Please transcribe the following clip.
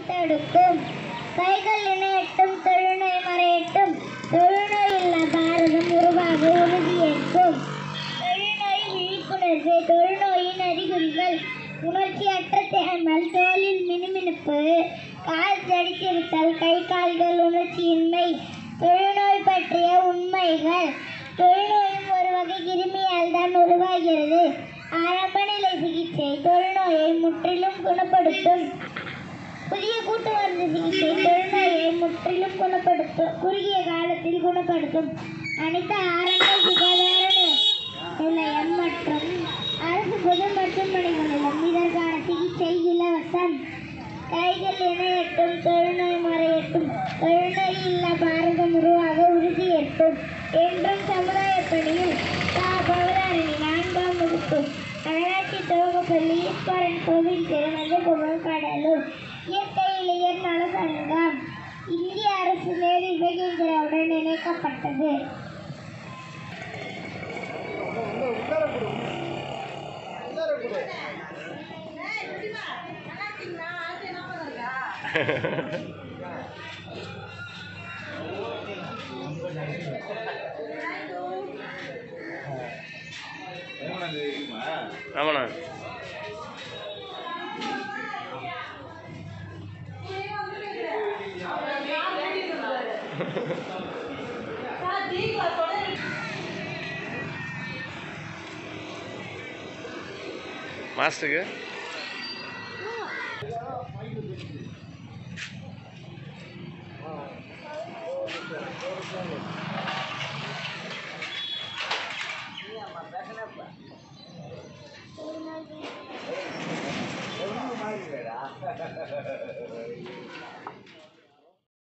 தடுக்கும் கைகள் இணையட்டும் தொழுநோய் மறையட்டும் தொழுநோய் இல்லா பாரதம் உருவாக உறுதியேற்கும் தொழுநோய் விழிப்புணர்வு தொழுநோயின் அறிகுறிகள் உணர்ச்சியற்ற தேமல் தோலில் மினுமினுப்பு கால் தடித்திருத்தல் கை கால்கள் உணர்ச்சியின்மை தொழுநோய் பற்றிய உண்மைகள் தொழுநோயும் ஒரு வகை கிருமியால் தான் உருவாகிறது ஆரம்ப நிலை சிகிச்சை தொழுநோயை முற்றிலும் குணப்படுத்தும் புதிய கூட்டு மருந்து சிகிச்சை தொழுநோயை முற்றிலும் குணப்படுத்தும் குறுகிய காலத்தில் குணப்படுத்தும் அனைத்து ஆரம்ப சுகாதார நிலையம் மற்றும் அரசு பொது மருத்துவமனைகளிலும் இதற்கான சிகிச்சை இலவசம் கைகள் இணையட்டும் தொழுநோய் மறையட்டும் தொழுநோய் இல்லா பாரதம் உருவாக உறுதியேற்கும் என்றும் சமுதாய பணியில் தா பவதாரணி நான்காம் வகுப்பு நகராட்சி துவக்கப்பள்ளி ஈஸ்வரன் கோவில் திருமண புகழ் கடலூர் இயற்கை இளைஞர் நல சங்கம் இந்திய அரசு லேடி விவேகேந்திராவுடன் இணைக்கப்பட்டது ஆமாண்ணா மாஸ்டருக்கு மாதிரி